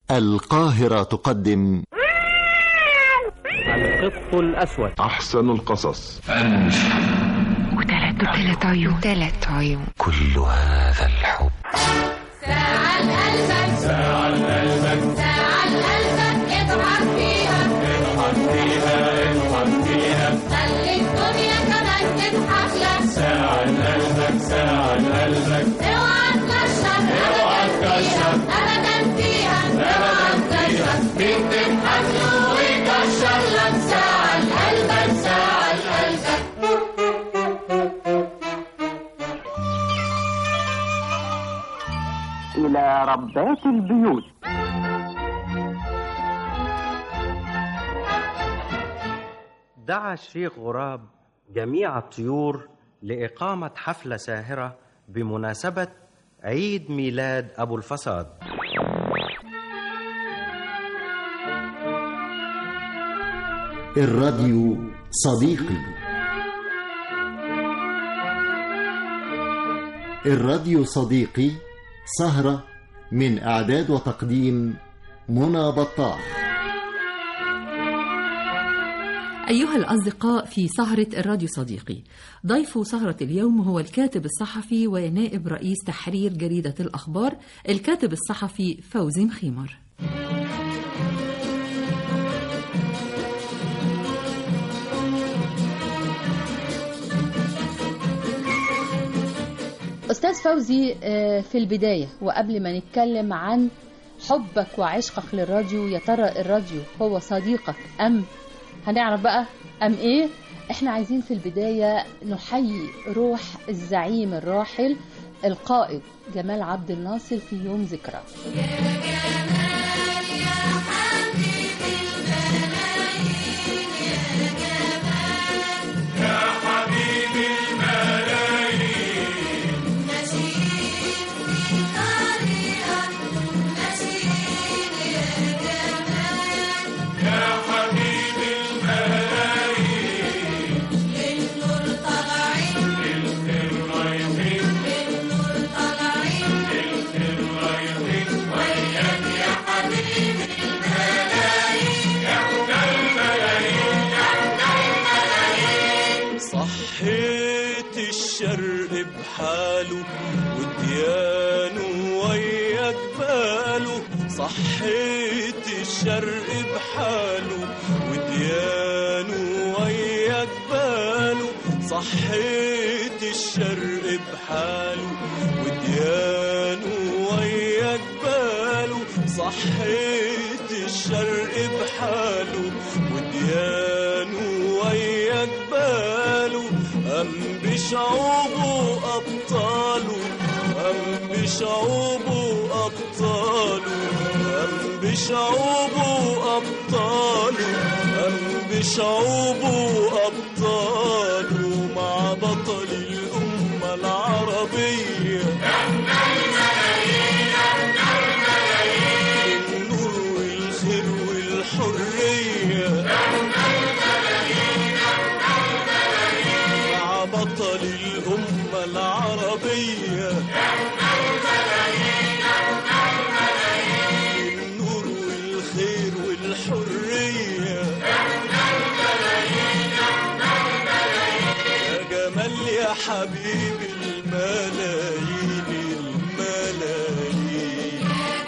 القاهرة تقدم القط الأسود أحسن القصص وثلاث وثلاث عيون ثلاث عيون كل هذا الحب ساعة قلبك ساعة قلبك ساعة قلبك اضحك فيها اضحك فيها اضحك فيها خلي الدنيا كمان تضحك لك ساعة قلبك ساعة قلبك اوعى تكشر اوعى تكشر ابدا فيها اوعى تكشر مين تضحك له ويكشر لك ساعة قلبك ساعة قلبك إلى ربات البيوت دعا الشيخ غراب جميع الطيور لإقامة حفلة ساهرة بمناسبة عيد ميلاد أبو الفساد الراديو صديقي الراديو صديقي سهرة من إعداد وتقديم منى بطاح أيها الأصدقاء في سهرة الراديو صديقي ضيف سهرة اليوم هو الكاتب الصحفي ونائب رئيس تحرير جريدة الأخبار الكاتب الصحفي فوزي مخيمر أستاذ فوزي آه، في البداية وقبل ما نتكلم عن حبك وعشقك للراديو يا ترى الراديو هو صديقك أم هنعرف بقى أم إيه إحنا عايزين في البداية نحيي روح الزعيم الراحل القائد جمال عبد الناصر في يوم ذكرى صحيت الشرق بحاله وديانه ويا جباله صحيت الشرق بحاله وديانه ويا جباله صحيت الشرق بحاله وديانه ويا جباله صحيت الشرق بحاله وديانه ويا جباله أم بشعوبه أبطاله أم بشعوبه أبطاله أم بشعوبه أبطاله أم بشعوبه أبطاله مع بطل الأمة العربية النور والخير والحرية مع بطل الأمة العربية النور والخير والحرية يا جمال يا حبيبي الملايين الملايين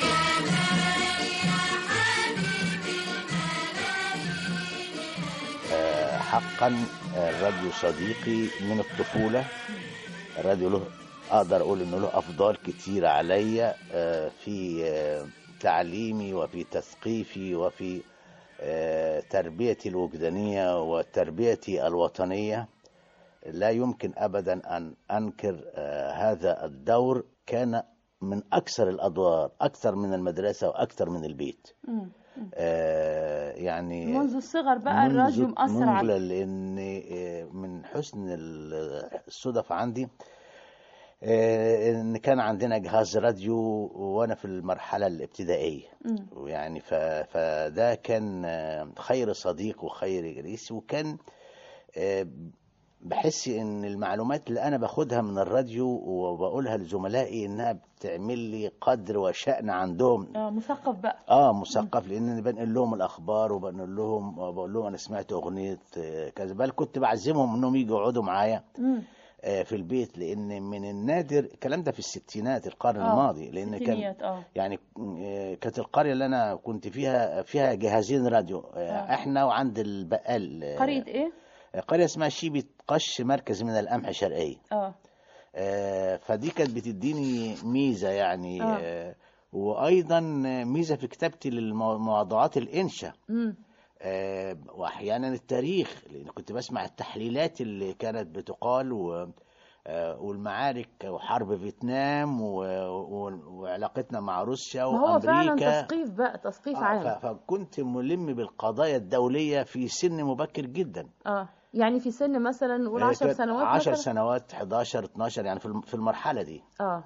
حقا الراديو صديقي من الطفولة الراديو له أقدر أقول إنه له أفضال كتير عليا آه، في آه، تعليمي وفي تثقيفي وفي آه، تربيتي الوجدانية وتربيتي الوطنية لا يمكن أبدا أن أنكر آه، هذا الدور كان من أكثر الأدوار أكثر من المدرسة وأكثر من البيت آه، يعني منذ الصغر بقى منذ- الراديو مأثر منذ عليك لان آه، من حسن ال- الصدف عندي آه، ان كان عندنا جهاز راديو وانا في المرحله الابتدائيه مم. يعني ف- فده كان آه، خير صديق وخير جليس وكان آه، بحس ان المعلومات اللي انا باخدها من الراديو وبقولها لزملائي انها بتعمل لي قدر وشأن عندهم اه مثقف بقى اه مثقف لان انا بنقل لهم الاخبار وبنقول لهم بقول لهم انا سمعت اغنيه آه، كذا بل كنت بعزمهم انهم يجوا يقعدوا معايا مم. آه، في البيت لان من النادر الكلام ده في الستينات القرن آه، الماضي لان كان ستينيات، اه يعني آه، كانت القريه اللي انا كنت فيها فيها جهازين راديو آه، آه. احنا وعند البقال آه، قرية ايه؟ قريه اسمها شيبه قش مركز من القمح شرقيه اه آه، فدي كانت بتديني ميزه يعني آه. آه، وايضا ميزه في كتابتي للموضوعات الانشا مم. آه، واحيانا التاريخ لان كنت بسمع التحليلات اللي كانت بتقال و آه، والمعارك وحرب فيتنام و... و... وعلاقتنا مع روسيا ما هو فعلا وامريكا تثقيف بقى تثقيف آه، عام ف... فكنت ملم بالقضايا الدوليه في سن مبكر جدا اه يعني في سن مثلا نقول 10 سنوات 10 مثلا سنوات 11 12 يعني في الم- في المرحله دي اه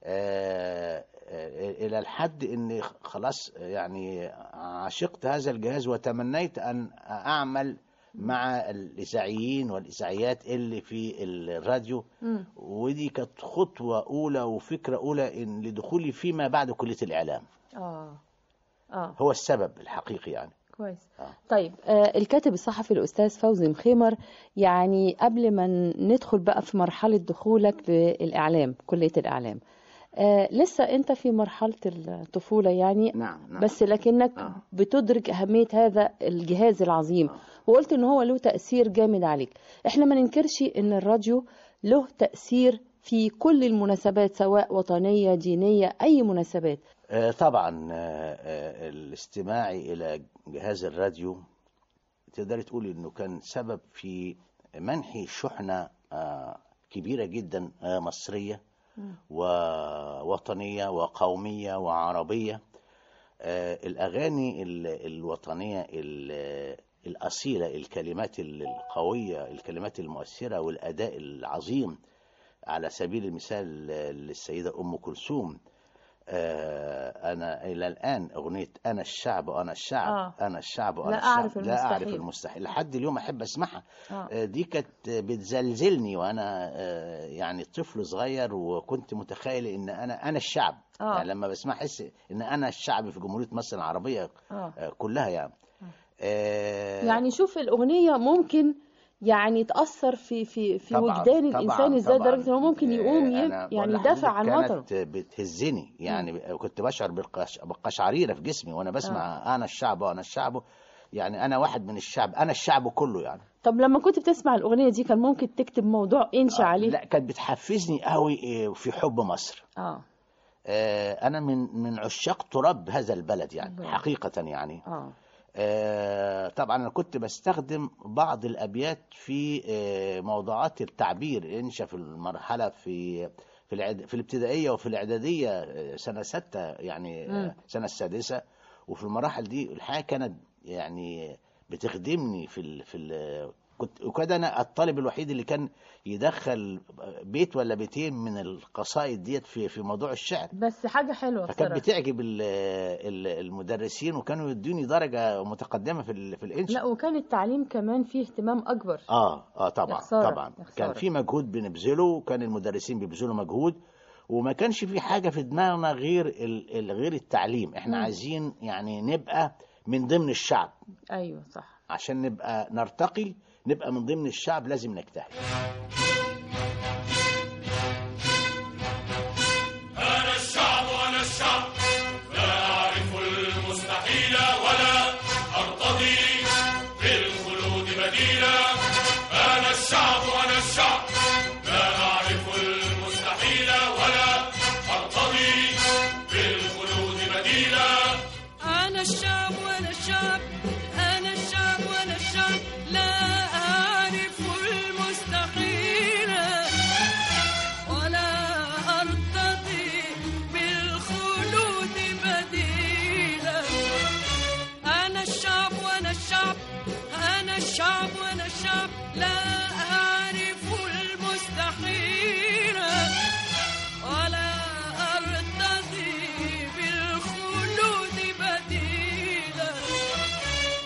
آه، آه، الى الحد اني خلاص يعني عشقت هذا الجهاز وتمنيت ان اعمل مع الاذاعيين والاذاعيات اللي في الراديو مم. ودي كانت خطوه اولى وفكره اولى إن لدخولي فيما بعد كليه الاعلام اه اه هو السبب الحقيقي يعني كويس آه. طيب آه الكاتب الصحفي الاستاذ فوزي مخيمر يعني قبل ما ندخل بقى في مرحله دخولك للاعلام كليه الاعلام آه لسه انت في مرحله الطفوله يعني نعم نعم بس لكنك آه. بتدرك أهمية هذا الجهاز العظيم وقلت إن هو له تأثير جامد عليك إحنا ما ننكرش إن الراديو له تأثير في كل المناسبات سواء وطنية دينية أي مناسبات آه، طبعا آه، آه، الاستماع الى جهاز الراديو تقدر تقول انه كان سبب في منح شحنه آه، كبيره جدا آه، مصريه ووطنيه وقوميه وعربيه آه، الاغاني ال- الوطنيه ال- الاصيله الكلمات القويه الكلمات المؤثره والاداء العظيم على سبيل المثال آه، للسيده ام كلثوم آه، انا الى الان اغنيه انا الشعب وانا الشعب آه. انا الشعب وانا لا الشعب أعرف لا اعرف المستحيل. المستحيل لحد اليوم احب اسمعها آه. آه، دي كانت بتزلزلني وانا آه، يعني طفل صغير وكنت متخيل ان انا انا الشعب آه. يعني لما بسمع احس ان انا الشعب في جمهوريه مصر العربيه آه. آه، كلها يعني آه، يعني شوف الأغنية ممكن يعني تأثر في في في طبعاً، وجدان طبعاً، الإنسان إزاي طبعاً. لدرجة إنه ممكن يقوم آه، ي- أنا بقول يعني لحضرتك يدافع عن وطنه كانت بتهزني يعني كنت بشعر بالقش- بالقشعريره في جسمي وانا بسمع انا الشعب وانا الشعب يعني انا واحد من الشعب انا الشعب كله يعني طب لما كنت بتسمع الأغنية دي كان ممكن تكتب موضوع إنشا آه، عليه لا كانت بتحفزني قوي آه، في حب مصر اه آه، انا من من عشاق تراب هذا البلد يعني الله. حقيقه يعني اه آه، طبعا انا كنت بستخدم بعض الابيات في آه، موضوعات التعبير انشا في المرحله في في العد... في الابتدائيه وفي الاعداديه آه، سنه سته يعني مم. آه، سنه السادسه وفي المراحل دي الحياه كانت يعني بتخدمني في ال... في ال... كنت وكده انا الطالب الوحيد اللي كان يدخل بيت ولا بيتين من القصائد ديت في في موضوع الشعر بس حاجة حلوة فكانت بصراحة بتعجب ال- ال- المدرسين وكانوا يدوني درجه متقدمه في ال- في الانشاء لا وكان التعليم كمان فيه اهتمام أكبر اه اه يا طبعا خسارة، طبعا يا خسارة. كان في مجهود بنبذله وكان المدرسين بيبذلوا مجهود وما كانش في حاجه في دماغنا غير ال- ال- غير التعليم احنا مم. عايزين يعني نبقى من ضمن الشعب أيوة صح عشان نبقى نرتقي نبقى من ضمن الشعب لازم نجتهد أنا الشعب وأنا الشعب لا أعرف المستحيل ولا أرتضي بالخلود بديلا أنا الشعب وأنا الشعب لا أعرف المستحيل ولا أرتضي بالخلود بديلا أنا الشعب وأنا الشعب أنا الشعب وأنا الشعب لا أعرف المستحيل ولا أرتضي بالخلود بديلا أنا الشعب وأنا الشعب أنا الشعب وأنا الشعب لا أعرف المستحيل ولا أرتضي بالخلود بديلا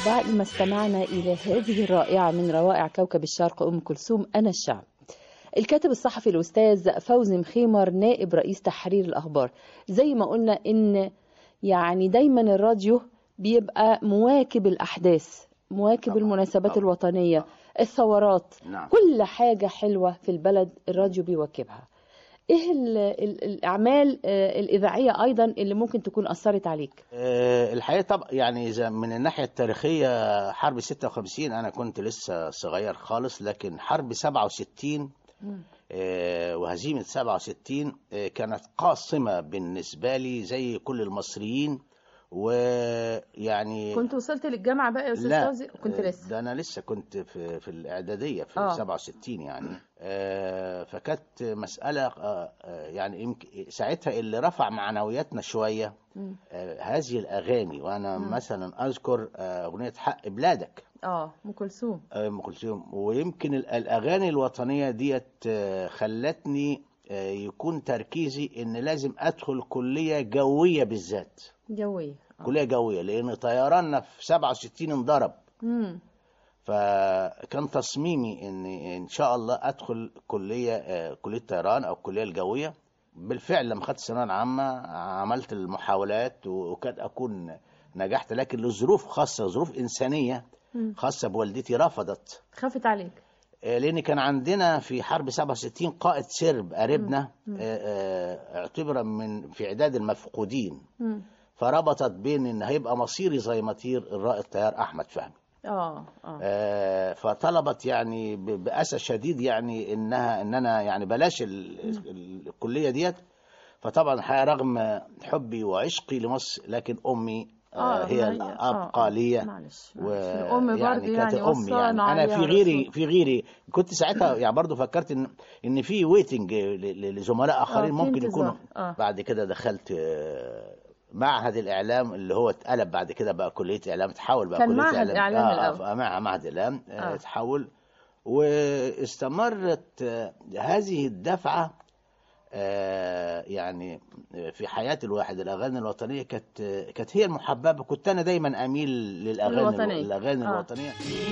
بعد ما استمعنا إلى هذه الرائعة من روائع كوكب الشرق أم كلثوم أنا الشعب الكاتب الصحفي الأستاذ فوزي مخيمر نائب رئيس تحرير الأخبار زي ما قلنا إن يعني دايما الراديو بيبقى مواكب الأحداث مواكب طبعاً، المناسبات طبعاً. الوطنية الثورات نعم. كل حاجة حلوة في البلد الراديو بيواكبها ايه ال ال الاعمال آه، الاذاعيه ايضا اللي ممكن تكون اثرت عليك آه، الحقيقه طبعا يعني اذا من الناحيه التاريخيه حرب 56 انا كنت لسه صغير خالص لكن حرب 67 آه، وهزيمه 67 آه، كانت قاصمه بالنسبه لي زي كل المصريين ويعني كنت وصلت للجامعه بقى يا استاذ لا فوزي كنت آه، لسه ده انا لسه كنت في في الاعداديه في آه. 67 يعني آه، فكانت مساله آه، آه، يعني يمكن ساعتها اللي رفع معنوياتنا شويه آه، هذه الاغاني وانا مثلا اذكر آه، اغنيه حق بلادك اه ام كلثوم آه، ام كلثوم ويمكن ال- الاغاني الوطنيه ديت آه، خلتني آه، يكون تركيزي ان لازم ادخل كليه جويه بالذات جويه كليه جويه لان طيراننا في 67 انضرب امم فكان تصميمي ان ان شاء الله ادخل كليه آه، كليه طيران او الكليه الجويه بالفعل لما خدت الثانويه العامه عملت المحاولات وكاد اكون نجحت لكن لظروف خاصه ظروف انسانيه خاصه بوالدتي رفضت خافت عليك آه، لان كان عندنا في حرب 67 قائد سرب قريبنا آه، آه، اعتبر من في اعداد المفقودين مم. فربطت بين ان هيبقى مصيري زي مطير الرائد طيار احمد فهمي اه اه آه، فطلبت يعني ب- بأسى شديد يعني انها ان انا يعني بلاش ال- ال- الكليه ديت فطبعا الحقيقه رغم حبي وعشقي لمصر لكن امي آه آه، هي هي- الابقى آه، ليا معلش و معلش. الام برضه يعني كانت يعني امي يعني وصانا انا عليها في غيري الرسول. في غيري كنت ساعتها يعني برضه فكرت ان ان في ويتنج لزملاء اخرين في ممكن انتظار. يكونوا آه. بعد كده دخلت آه، معهد الاعلام اللي هو اتقلب بعد كده بقى كليه اعلام تحول بقى كان كليه معهد اعلام إعلام آه، الأول. آه، مع معهد الاعلام آه. آه. تحول واستمرت آه، هذه الدفعه آه، يعني في حياة الواحد الأغاني الوطنية كانت كانت هي المحببة كنت أنا دايما أميل للأغاني الوطنية. الأغاني آه. الوطنية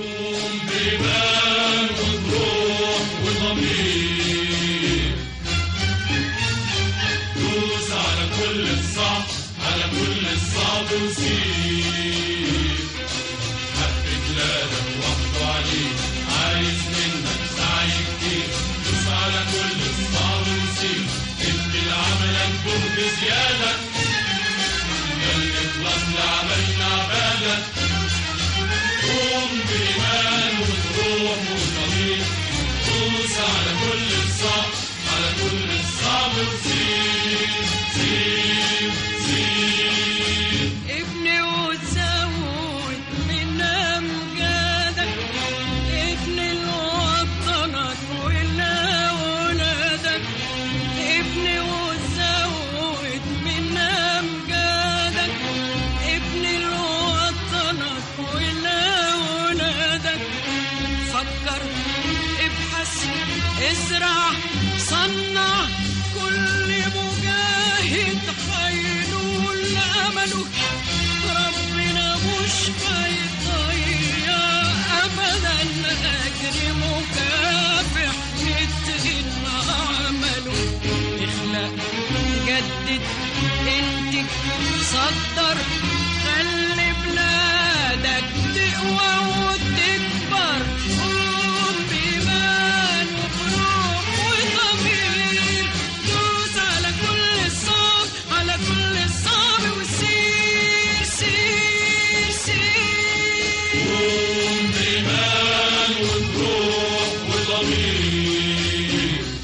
دوس على كل الصعب على كل الصعب وسيب حق بلادك وحده عليك عايز منك سعي كتير دوس على كل الصعب وسيب ادي لعملك جهد زيادة خلي اخلص لعملنا عبادك قوم بإيمان وبروح وضمير دوس على كل الصعب على كل الصعب وسيب سيب سيب ابني وتزود من امجادك ابني لوطنك ولأولادك ابني وتزود من امجادك ابني لوطنك ولأولادك فكر ابحث ازرع صنع كل مجاهد هينول امله ربنا مش هيضيع ابدا اجر مكافح يتقن عمله اخلق جدد انتج صدر خلي بلادك تقوى وتكبر قوم بإيمان وبروح وضمير دوس على كل الصعب على كل الصعب وسير سير سير قوم بإيمان وبروح وضمير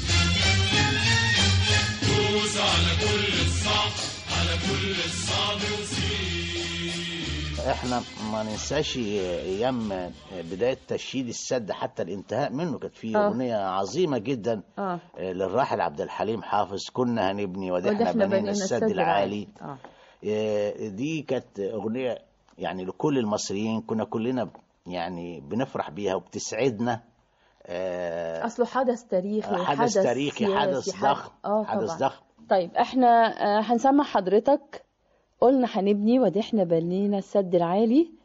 دوس على كل الصعب على كل الصعب وسير احنا ما ننساش ايام بدايه تشييد السد حتى الانتهاء منه كانت في آه. اغنيه عظيمه جدا اه للراحل عبد الحليم حافظ كنا هنبني ودحنا ودحنا بنينا السد العالي اه آه، دي كانت اغنيه يعني لكل المصريين كنا كلنا يعني بنفرح بيها وبتسعدنا آه، اصله حدث تاريخي حدث تاريخي حدث سياسي، ضخم اه حدث طبعا ضخم طيب احنا آه، هنسمع حضرتك قلنا هنبني ودحنا بنينا السد العالي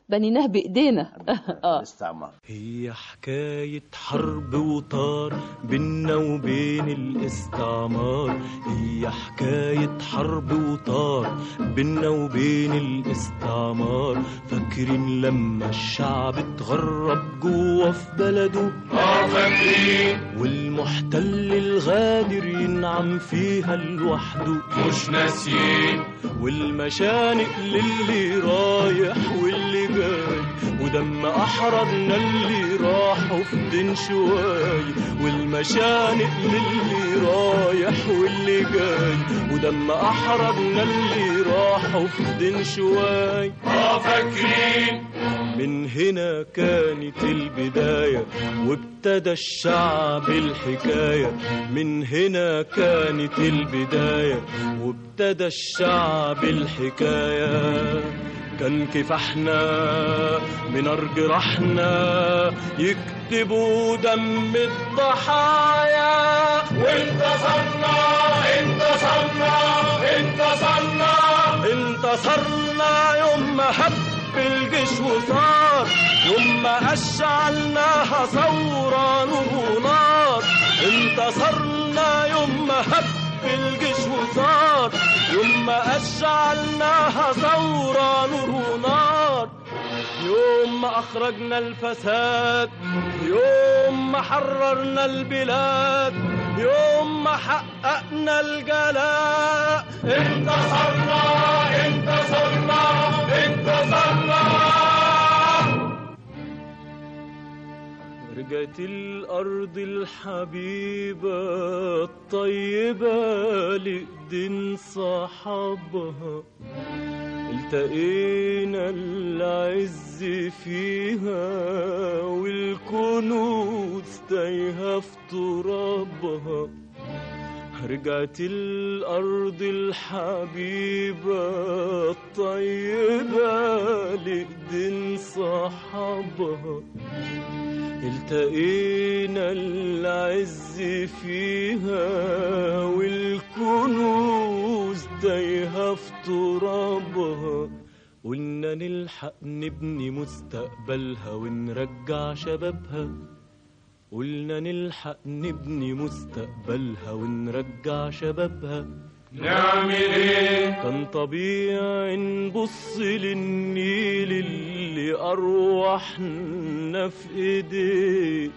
بنيناه بايدينا اه الاستعمار هي حكاية حرب وطار بينا وبين الاستعمار هي حكاية حرب وطار بينا وبين الاستعمار فاكرين لما الشعب اتغرب جوه في بلده اه فاكرين والمحتل الغادر ينعم فيها لوحده مش ناسيين والمشانق للي رايح واللي جاي ودم احرجنا اللي راحوا في دين شواي والمشانق للي رايح واللي جاي ودم احرجنا اللي راحوا في دين شواي اه فاكرين من هنا كانت البداية وابتدى الشعب الحكاية من هنا كانت البداية وابتدى الشعب الحكاية كان كفاحنا من أرج رحنا يكتبوا دم الضحايا وانتصرنا انتصرنا انتصرنا انتصرنا يوم ما هب الجيش وصار يوم ما أشعلناها ثورة نور ونار انتصرنا يوم ما هب الجيش وصار يوم ما أشعلناها ثورة نور ونار يوم ما أخرجنا الفساد يوم ما حررنا البلاد يوم ما حققنا الجلاء انتصرنا انتصرنا انتصرنا رجعت الأرض الحبيبة الطيبة لإيدين صحابها التقينا العز فيها والكنوز تايهة في ترابها رجعت الأرض الحبيبة الطيبة لإيدين صحابها التقينا العز فيها والكنوز تايهة في ترابها قلنا نلحق نبني مستقبلها ونرجع شبابها قلنا نلحق نبني مستقبلها ونرجع شبابها نعمل ايه كان طبيعي نبص للنيل اللي أرواحنا في إيديه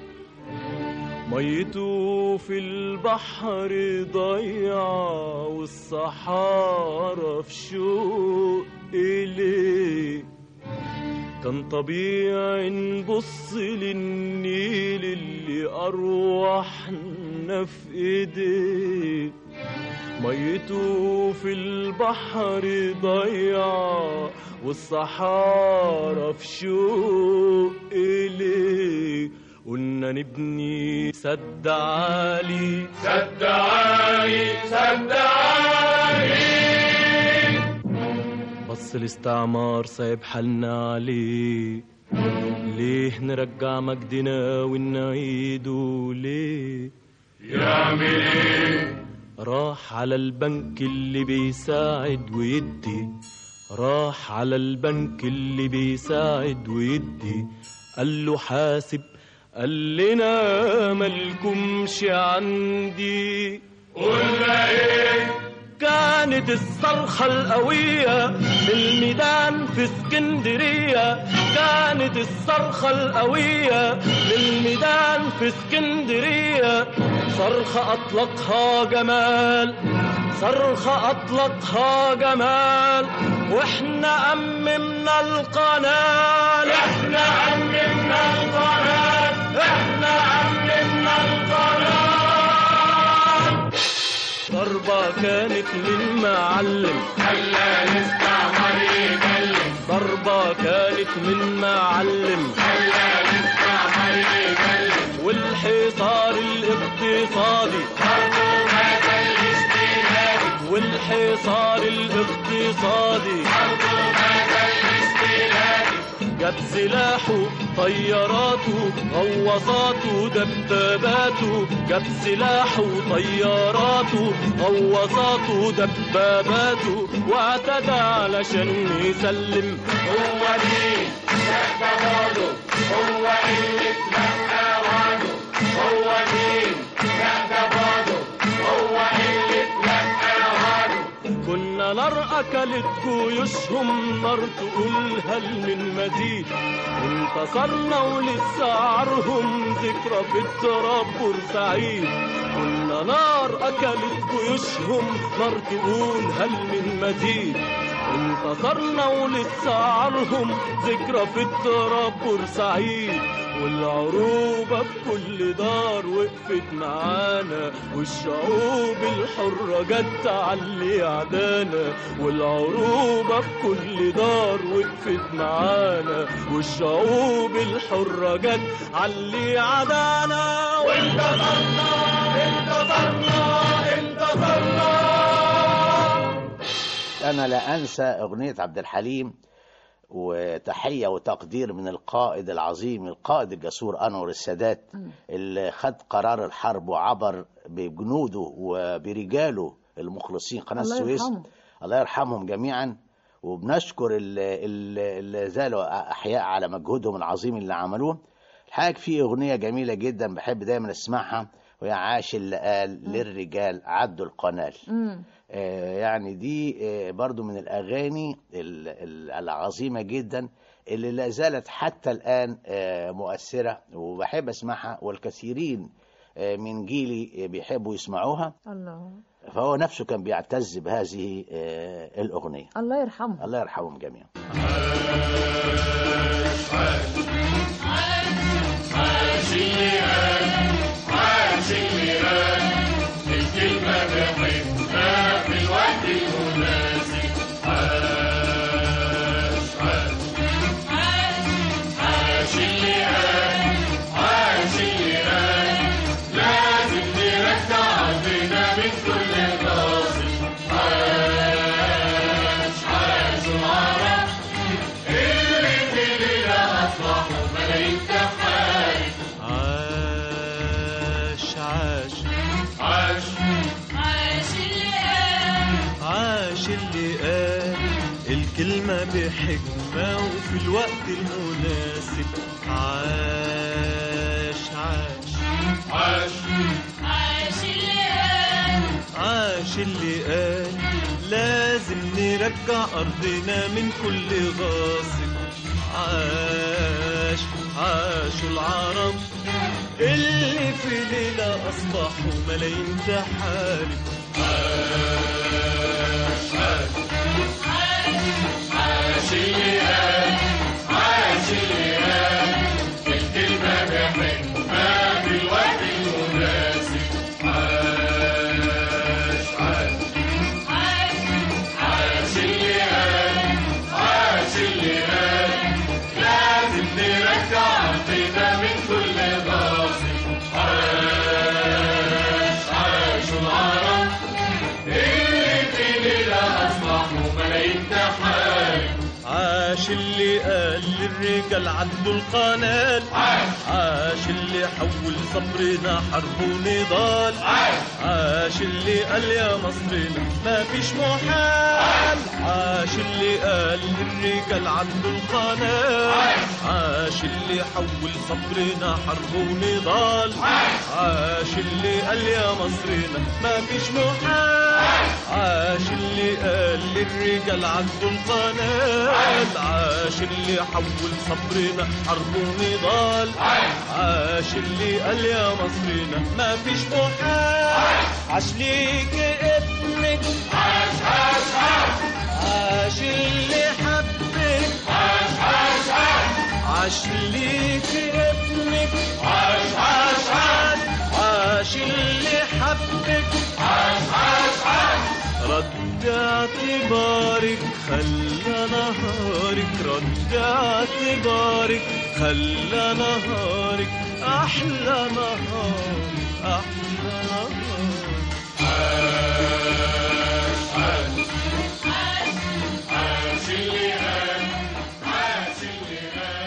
ميته في البحر ضيعة والصحارى في شوق إليه كان طبيعي نبص للنيل اللي أرواحنا في إيديه ميته في البحر ضيعة والصحارى في شوق إليه قلنا نبني سد عالي سد عالي سد عالي بص الاستعمار سايب حالنا عليه ليه نرجع مجدنا ونعيده ليه يعمل ايه راح على البنك اللي بيساعد ويدي راح على البنك اللي بيساعد ويدي قال له حاسب قال لنا مالكمش عندي قلنا ايه كانت الصرخة القوية في الميدان في اسكندرية كانت الصرخة القوية في الميدان في اسكندرية صرخة أطلقها جمال صرخة أطلقها جمال وإحنا أممنا القناة احنا أممنا القناة احنا أممنا القناة ضربة كانت للمعلم خلى الاستعمار يكلم ضربة كانت من معلم خلى الاستعمار يكلم والحصار الاقتصادي برضه مات الاستيلاد والحصار الاقتصادي برضه مات الاستيلاد جاب سلاحه طياراته غواصاته دباباته جاب سلاحه طياراته غواصاته دباباته واعتدى علشان يسلم هو مين ده برضه هو اللي اتلقى وعده هو مين ده برضه هو اللي اتلقى وعده كنا نار أكلت جيوشهم نار تقول هل من مزيد انتصرنا ولسه عارهم ذكرى في التراب بورسعيد كنا نار أكلت جيوشهم نار تقول هل من مزيد انتصرنا ولسه عارهم ذكرى في التراب بورسعيد والعروبة بكل دار وقفت معانا والشعوب الحرة جت تعلي عدانا والعروبة بكل دار وقفت معانا والشعوب الحرة جت علي عدانا وانتصرنا انتصرنا انتصرنا أنا لا أنسى أغنية عبد الحليم وتحية وتقدير من القائد العظيم القائد الجسور أنور السادات اللي خد قرار الحرب وعبر بجنوده وبرجاله المخلصين قناة الله السويس يرحمه. الله يرحمهم جميعا وبنشكر اللي, اللي اللي زالوا أحياء على مجهودهم العظيم اللي عملوه الحقيقة في أغنية جميلة جدا بحب دايما أسمعها وهي عاش اللي قال للرجال عدوا القنال مم. آه، يعني دي آه، برضو من الأغاني ال- ال- العظيمة جدا اللي لا زالت حتى الآن آه، مؤثرة وبحب أسمعها والكثيرين آه، من جيلي آه، بيحبوا يسمعوها الله فهو نفسه كان بيعتز بهذه آه، الأغنية الله يرحمه الله يرحمهم جميعا عاش اللي قال عاش اللي قال الكلمة بحبها في الوقت المناسب عاش عاش عاش اللي قال عاش اللي قال لازم نرجع عندنا من كل ناصب عاش عاش العرب اللي في ليلة أصبحوا ملايين تحارب عاش عاش عاش عاش اللي قال عاش اللي قال الكلمة بحكمة وفي الوقت المناسب عاش عاش عاش عاش اللي قال عاش اللي قال لازم نرجع أرضنا من كل غاصب عاش عاشوا العرب اللي في ليلة أصبحوا ملايين تحارب عاش اللي قال عاش اللي قال الكلمة بحكمة في الوقت المناسب عاش عاش عاش اللي قال عاش اللي قال لازم نرجع أرضنا من كل غاصب عاش عاشوا العرب اللي في ليلة أصبحوا ملايين تحارب عاش اللي قال للرجال عدوا القنال عاش عاش اللي حول صبرنا حرب ونضال عاش عاش اللي قال يا مصرنا ما فيش محال عاش اللي قال للرجال عدوا القنال عاش اللي حول صبرنا حرب ونضال عاش اللي قال يا مصرنا ما فيش محال عاش اللي قال للرجال عدوا القنال عاش اللي حول صبرنا حرب ونضال عاش اللي قال يا مصرنا ما فيش محال عاش ليك ابنك عاش عاش عاش عاش اللي حبك عاش عاش عاش عاش ليك ابنك عاش عاش عاش عاش اللي حبك عاش عاش عاش رد اعتبارك خلى نهارك رد اعتبارك خلى نهارك احلى نهار احلى نهار عاش اللي قال عاش اللي قال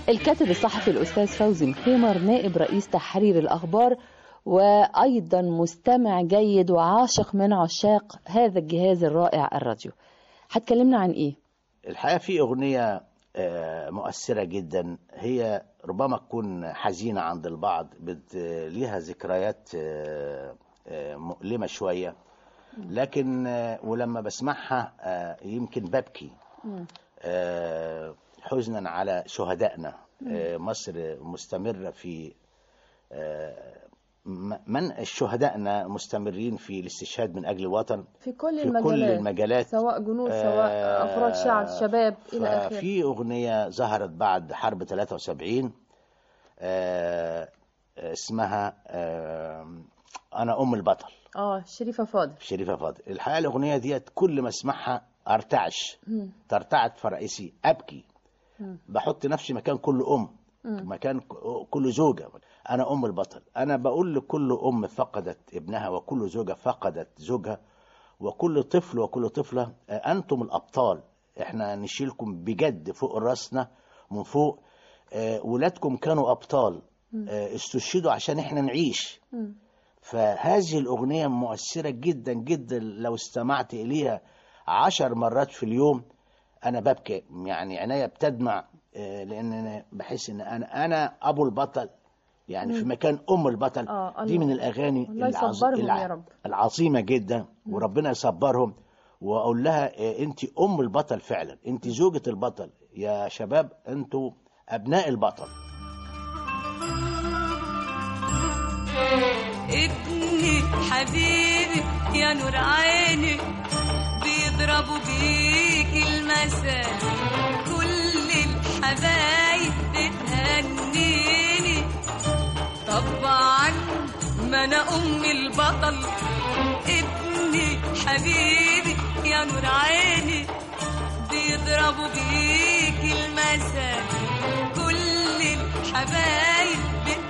الكاتب الصحفي الأستاذ فوزي مخيمر نائب رئيس تحرير الأخبار وأيضا مستمع جيد وعاشق من عشاق هذا الجهاز الرائع الراديو هتكلمنا عن إيه؟ الحقيقة في أغنية آه، مؤثرة جدا هي ربما تكون حزينة عند البعض بت... ليها ذكريات آه، آه، مؤلمة شوية لكن آه، ولما بسمعها آه، يمكن ببكي آه، حزنا على شهدائنا آه، مصر مستمرة في آه، م- من شهدائنا مستمرين في الاستشهاد من أجل الوطن في كل في المجالات كل المجالات سواء جنود آه، سواء أفراد شعب شباب إلى آخره ففي أغنية ظهرت بعد حرب 73 آه، اسمها آه، أنا أم البطل اه شريفة فاضل شريفة فاضل الحقيقة الأغنية ديت كل ما أسمعها أرتعش مم. ترتعد فرائسي أبكي مم. بحط نفسي مكان كل أم مم. مكان ك- كل زوجة أنا أم البطل أنا بقول لكل أم فقدت ابنها وكل زوجة فقدت زوجها وكل طفل وكل طفلة آه، أنتم الأبطال إحنا نشيلكم بجد فوق راسنا من فوق آه، ولادكم كانوا أبطال آه، استشهدوا عشان إحنا نعيش مم. فهذه الأغنية مؤثرة جدا جدا لو استمعت إليها عشر مرات في اليوم أنا ببكي يعني عينيا بتدمع آه، لأن أنا بحس إن أنا أنا أبو البطل يعني في مم. مكان أم البطل آه، دي الله. من الأغاني الله العظ- يصبرهم الع- يا رب. العظيمة جدا وربنا يصبرهم وأقول لها أنت أم البطل فعلا أنت زوجة البطل يا شباب أنتوا أبناء البطل ابني حبيبي يا نور عيني بيضربوا بيك المثل كل الحبايب بتهنيني طبعا ما انا ام البطل ابني حبيبي يا نور عيني بيضربوا بيك المثل كل الحبايب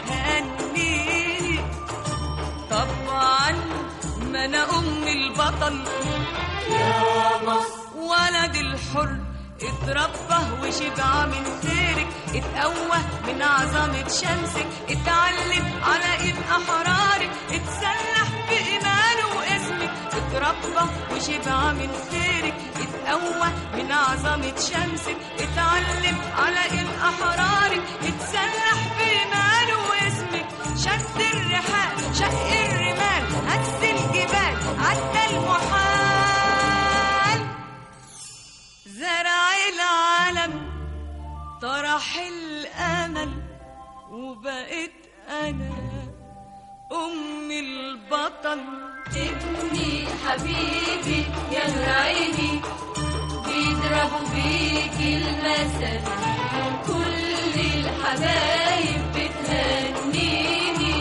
بتهنيني طبعا ما انا ام البطل يا مصر ولد الحر اتربى وشبع من خيرك اتقوى من عظمة شمسك اتعلم على ايد احرارك اتسلح بإيمانه واسمك اتربى وشبع من خيرك اتقوى من عظمة شمسك اتعلم على ايد احرارك اتسلح بإيمانه واسمك شد الرحال شق الرمال هز الجبال عدى المحال زرع العالم طرح الامل وبقيت انا ام البطل ابني حبيبي يا نور عيني بيضربوا بيك المثل كل الحبايب بتهنيني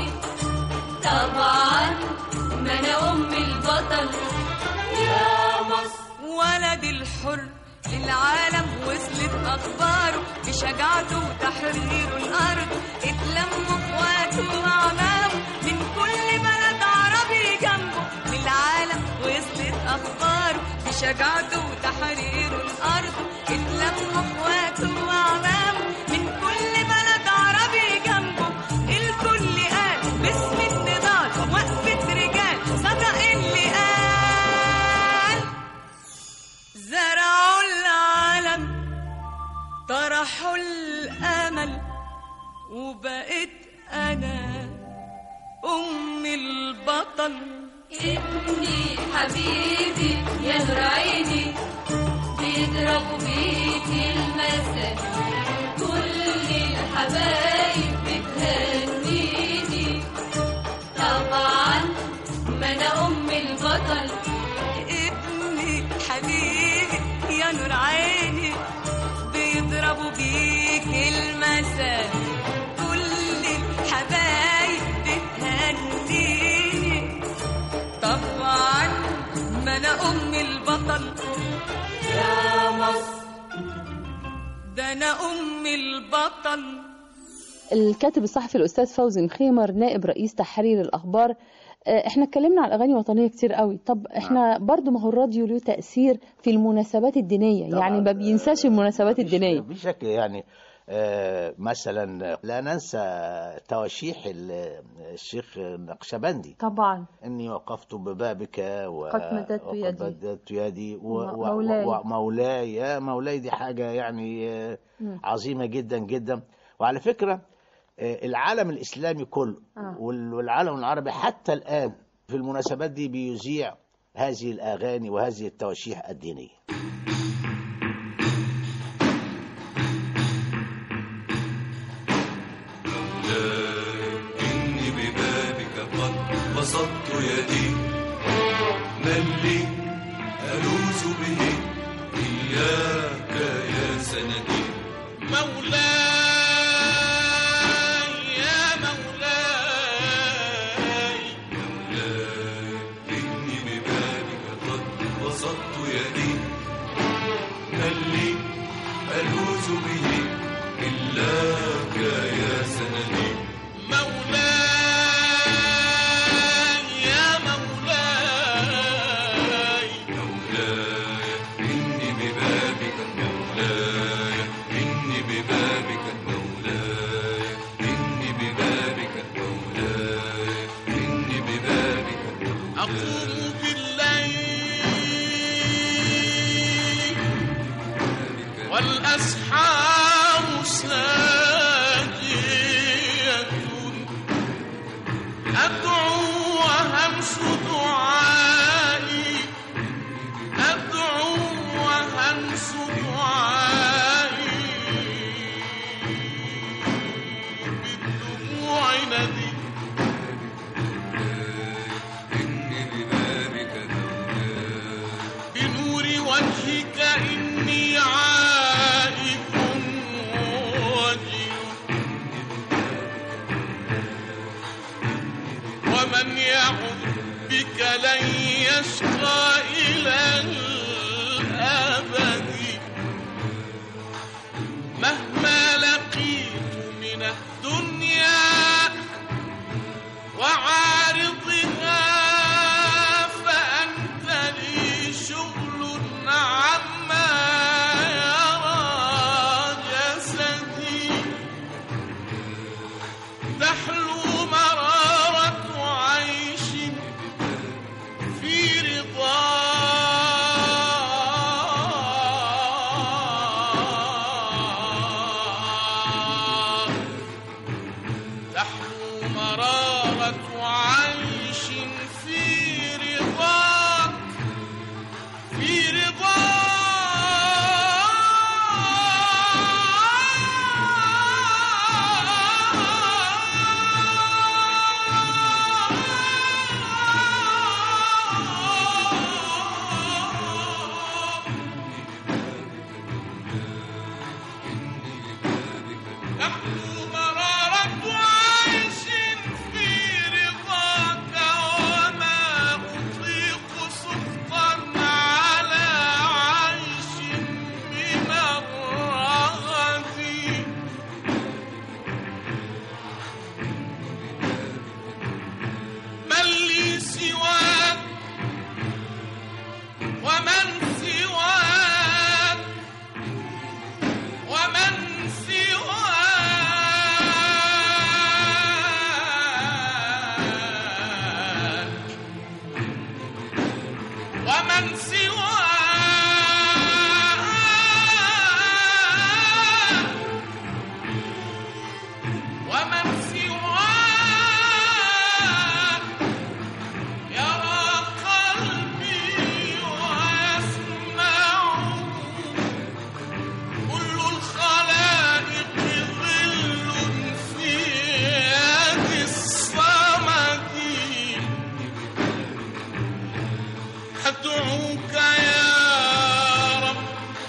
طبعا ما انا ام البطل يا مصر ولد الحر للعالم وصلت اخباره بشجاعته وتحرير الارض اتلموا اخواته واعمامه من كل بلد عربي جنبه للعالم وصلت اخباره بشجاعته وتحرير الارض اتلموا اخواته واعمامه من كل بلد عربي جنبه الكل قال باسم النضال وقفة رجال صدق اللي قال زرعوا العالم طرحوا الامل وبقيت انا ام البطل ابني حبيبي يا نور عيني بيضربوا بيك المثل كل الحبايب بتهنيني طبعا ما انا ام البطل ابني حبيبي يا نور عيني بيضربوا بيك المثل كل الحبايب بتهنيني طبعا ما انا ام البطل يا مصر ده انا ام البطل الكاتب الصحفي الأستاذ فوزي مخيمر نائب رئيس تحرير الأخبار آه، احنا اتكلمنا عن الاغاني الوطنيه كتير قوي طب احنا برضو ما هو الراديو له تاثير في المناسبات الدينيه طبعاً. يعني ما بينساش المناسبات الدينيه بشكل يعني آه، مثلا لا ننسى تواشيح ال- الشيخ النقشبندي طبعا إني وقفت ببابك و... قد مددت وقد يدي. مددت يدي و... م- و... مولاي. و... مولاي يا مولاي دي حاجة يعني آه، مم. عظيمة جدا جدا وعلى فكرة آه، العالم الإسلامي كله آه. وال- والعالم العربي حتى الآن في المناسبات دي بيذيع هذه الأغاني وهذه التواشيح الدينية إني ببابك قد بسطت يدي من لي ألوذ به إياك يا سندي مولاي يا مولاي مولاي إني ببابك قد بسطت يدي من لي ألوذ به إلاك يا سندي مولاي يا مولاي مولاي إني ببابك مولاي إني ببابك مولاي إني ببابك مولاي إني ببابك أقوم بالليل والأسحار ساجية أدعو وهمس دعائي أدعو وهمس دعائي بالدموع ندي إني ببابك بنور وجهك إني عائف وجل ومن يعد بك لن يشقى إلى الأبد مهما لقيت من الدنيا وعارضها فأنت لي شغل عما يرى جسدي تحلو مرارة عيش في رضا تحلو مرارة عيش في رضاك في رضا تحلو مرارة عيش في رضاك وما أطيق سخطا على عيش من الرغد من لي سواك ومن سواك ومن سواك ومن سواك ومن سواك يرى قلبي ويسمع كل الخلائق ظل في يد الصمد أدعوك يا رب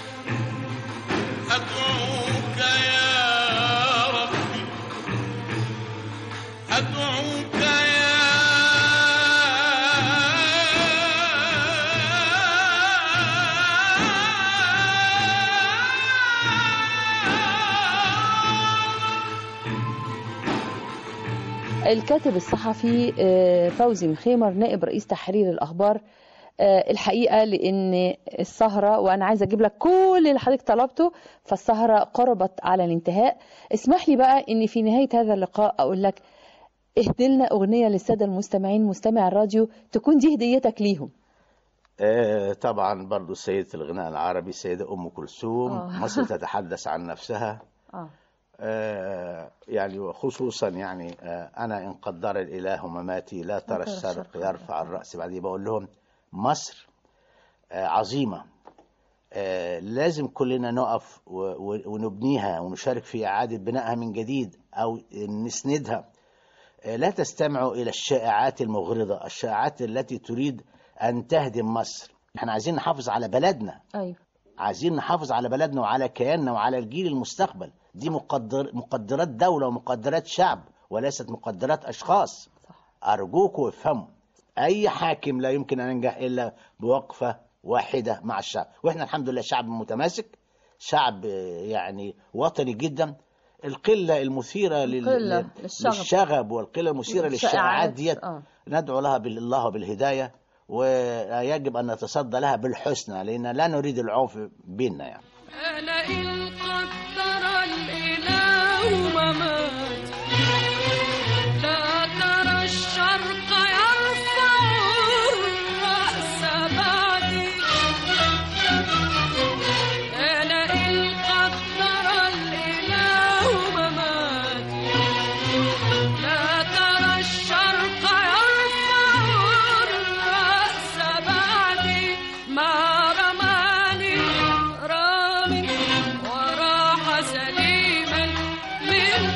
أدعوك يا ربي أدعوك الكاتب الصحفي آه، فوزي مخيمر نائب رئيس تحرير الأخبار آه، الحقيقة لأن السهرة وأنا عايزة أجيب لك كل اللي حضرتك طلبته فالسهرة قربت على الانتهاء اسمح لي بقى أن في نهاية هذا اللقاء أقول لك اهدي لنا أغنية للسادة المستمعين مستمع الراديو تكون دي هديتك ليهم آه، طبعا برضو سيدة الغناء العربي السيدة أم كلثوم آه. مصر تتحدث عن نفسها آه. آه، يعني وخصوصا يعني آه، أنا إن قدر الإله مماتي لا ترى الشرق يرفع الرأس بعدين بقول لهم مصر آه، عظيمة آه، لازم كلنا نقف و- و- ونبنيها ونشارك في إعادة بنائها من جديد أو نسندها آه، لا تستمعوا إلى الشائعات المغرضة الشائعات التي تريد أن تهدم مصر احنا عايزين نحافظ على بلدنا أيوه عايزين نحافظ على بلدنا وعلى كياننا وعلى الجيل المستقبل دي مقدر مقدرات دولة ومقدرات شعب وليست مقدرات أشخاص أرجوكوا افهموا أي حاكم لا يمكن أن ينجح إلا بوقفة واحدة مع الشعب وإحنا الحمد لله شعب متماسك شعب آه، يعني وطني جدا القلة المثيرة لل... القلة لل- للشغب. للشغب والقلة المثيرة للشائعات الشائعات، ديت آه. ندعو لها بالله بالهداية ويجب أن نتصدى لها بالحسنى لأن لا نريد العنف بيننا يعني أنا إن قدر الإله ممات لا ترى الشرق يرفع الرأس بعدي أنا إن قدر الإله ممات لا ترى الشرق يرفع الرأس بعدي ما رماني رام وراح سليما من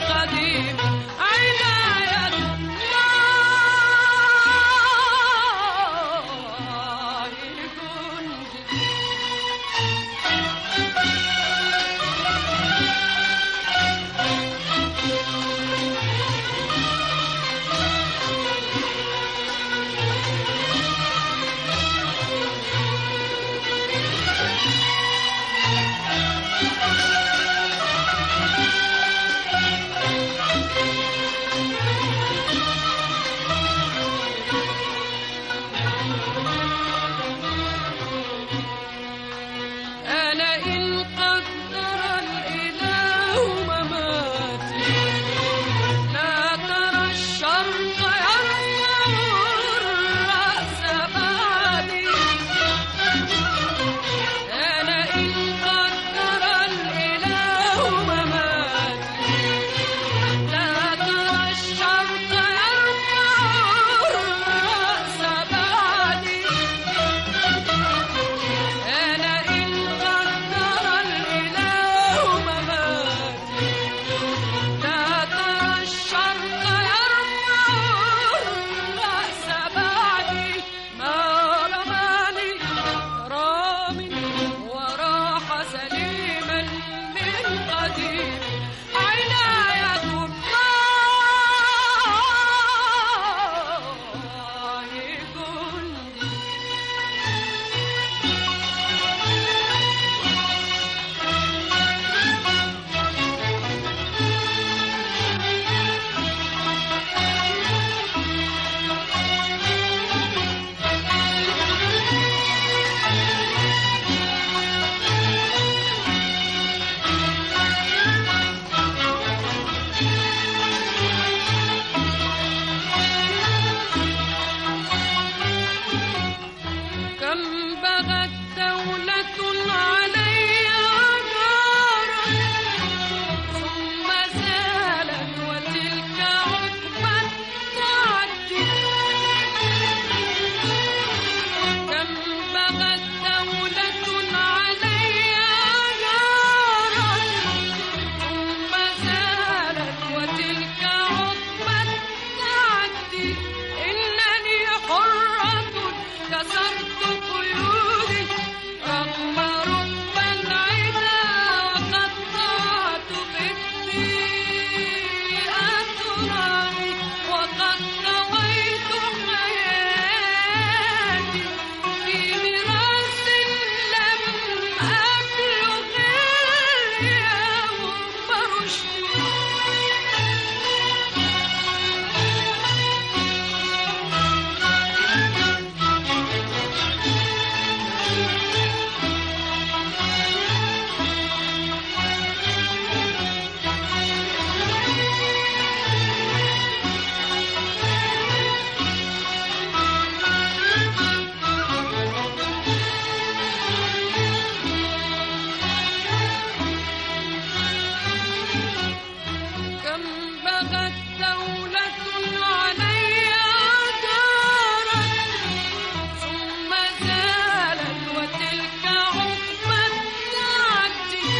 بغت دولة علي دارت ثم زالت وتلك عقبى التعدي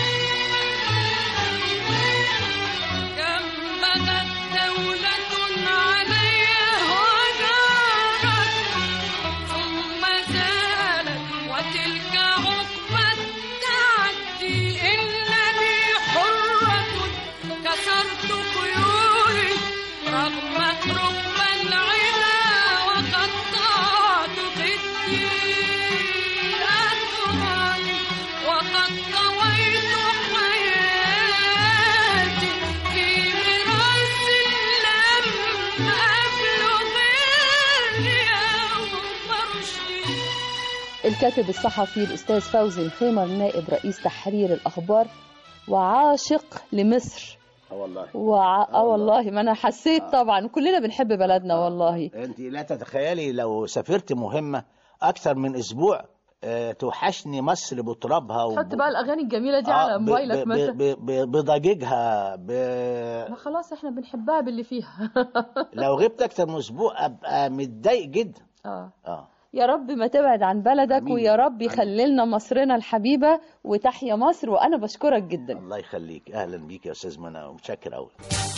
كم بغت دولة علي ودارت ثم زالت وتلك عقبى التعدي إنني حرة كسرت قيودي رغم رب العلا وقطعت ضدي أتراني وقد طويت حياتي في مراس لم أبلغ اليوم رشدي الكاتب الصحفي الأستاذ فوزي الخيمر نائب رئيس تحرير الأخبار وعاشق لمصر اه والله وع... اه والله ما انا حسيت طبعا كلنا بنحب بلدنا والله انت لا تتخيلي لو سافرت مهمه اكثر من اسبوع آه، توحشني مصر بترابها وب- حط بقى الاغاني الجميله دي آه، على ب- موبايلك ب- مثلا ب- ب- بضجيجها ب... ما خلاص احنا بنحبها باللي فيها لو غبت اكثر من اسبوع ابقى متضايق جدا اه اه يا رب ما تبعد عن بلدك آمين. ويا رب يخللنا مصرنا الحبيبه وتحيا مصر وانا بشكرك جدا الله يخليك اهلا بيك يا استاذ منى متشكر قوي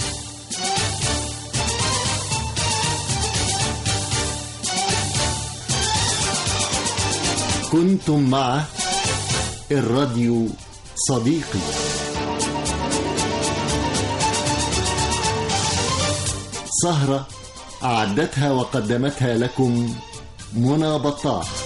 كنتم مع الراديو صديقي سهرة أعدتها وقدمتها لكم منى بطاح